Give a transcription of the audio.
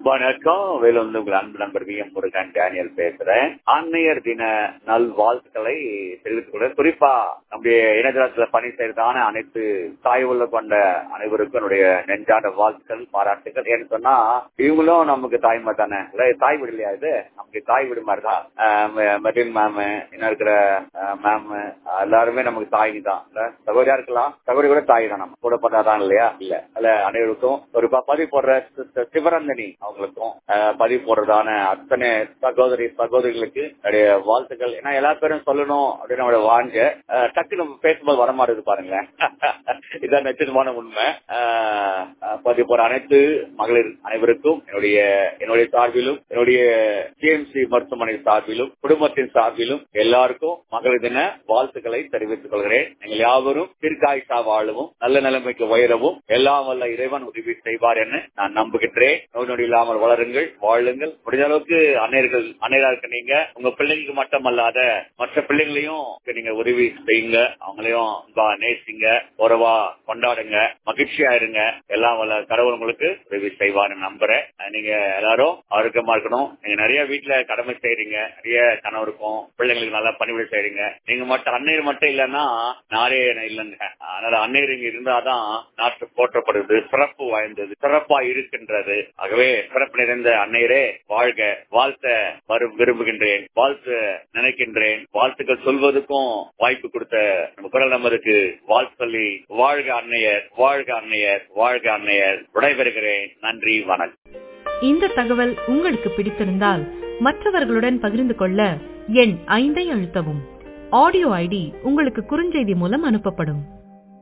வணக்கம் வேலூர்ந்து உங்கள் அன்பு நண்பர் வி எம் முருகன் டேனியல் பேசுறேன் ஆன்மீகர் தின நல் வாழ்த்துக்களை தெரிவித்துக் கொள்ள குறிப்பா நம்முடைய இணையதளத்துல பணி செய்யறதான அனைத்து தாய் உள்ள கொண்ட அனைவருக்கும் என்னுடைய நெஞ்சான வாழ்த்துக்கள் பாராட்டுகள் ஏன்னு சொன்னா இவங்களும் நமக்கு தாய்மை தானே இல்ல தாய் வீடு இல்லையா இது நமக்கு தாய் வீடு மாதிரி தான் மெரின் மேம் இன்னும் இருக்கிற மேம் எல்லாருமே நமக்கு தாய் தான் இல்ல சகோதரியா இருக்கலாம் சகோதரி கூட தாய் தான் நம்ம கூட பண்ணாதான் இல்லையா இல்ல அல்ல அனைவருக்கும் ஒரு ப- பதிவு போடுற சிஸ்டர் சிவரந்தனி அவங்களுக்கும் அஹ், பதிவு போடுறதான அத்தனை சகோதரி சகோதரிகளுக்கு என்னுடைய வாழ்த்துக்கள் ஏன்னா எல்லா பேரும் சொல்லணும் அப்படின்னு நம்மளோட வாங்க அஹ், டக்கு நம்ம பேசும்போது வரமாட்டேது பாருங்களேன் இதான் நிச்சயமான உண்மை அஹ், அஹ், பதிவு போற அனைத்து மகளிர் அனைவருக்கும் என்னுடைய என்னுடைய சார்பிலும் என்னுடைய சிஎம்சி மருத்துவமனை சார்பிலும் குடும்பத்தின் சார்பிலும் எல்லாருக்கும் மகளிர் தின வாழ்த்துக்களை தெரிவித்துக் கொள்கிறேன் நீங்கள் யாவரும் தீர்க்காயுஷா வாழவும் நல்ல நிலைமைக்கு உயரவும் எல்லாம் வல்ல இறைவன் உதவி செய்வார் என நான் நம்புகின்றேன் நோய் நொடி இல்லாமல் வளருங்கள் வாழுங்கள் முடிஞ்ச அளவுக்கு அன்னையர்கள் அன்னையரா இருக்க நீங்க உங்க பிள்ளைங்களுக்கு மட்டுமல்லாத மற்ற பிள்ளைங்களையும் நீங்க உதவி செய்யுங்க அவங்களையும் அன்பா நேசிங்க உறவா கொண்டாடுங்க மகிழ்ச்சியா இருங்க எல்லாம் வல்ல கடவுள் உங்களுக்கு உதவி செய்வார்னு நம்புறேன் அஹ் நீங்க எல்லாரும் ஆரோக்கியமா இருக்கணும் நீங்க நிறைய வீட்டுல கடமை செய்றீங்க நிறைய கணவருக்கும் பிள்ளைங்களுக்கு நல்லா பணிவிடை செய்றீங்க நீங்க மட்டும் அன்னையர் மட்டும் இல்லைன்னா நாடே இல்லைங்க அதனால அன்னையர் இங்க இருந்தாதான் நாட்டு போற்றப்படுது சிறப்பு வாய்ந்தது சிறப்பா இருக்கின்றது ஆகவே சிறப்பு நிறைந்த அன்னையரே வாழ்க வாழ்த்த வரும் விரும்புகின்றேன் வாழ்த்து நினைக்கின்றேன் வாழ்த்துக்கள் சொல்வதற்கும் வாய்ப்பு கொடுத்த நம்ம குரல் நம்பருக்கு வாழ்த்து சொல்லி வாழ்க அன்னையர் வாழ்க அன்னையர் வாழ்க அன்னையர் விடைபெறுகிறேன் நன்றி வணக்கம் இந்த தகவல் உங்களுக்கு பிடித்திருந்தால் மற்றவர்களுடன் பகிர்ந்து கொள்ள எண் ஐந்தை அழுத்தவும் ஆடியோ ஐடி உங்களுக்கு குறுஞ்செய்தி மூலம் அனுப்பப்படும்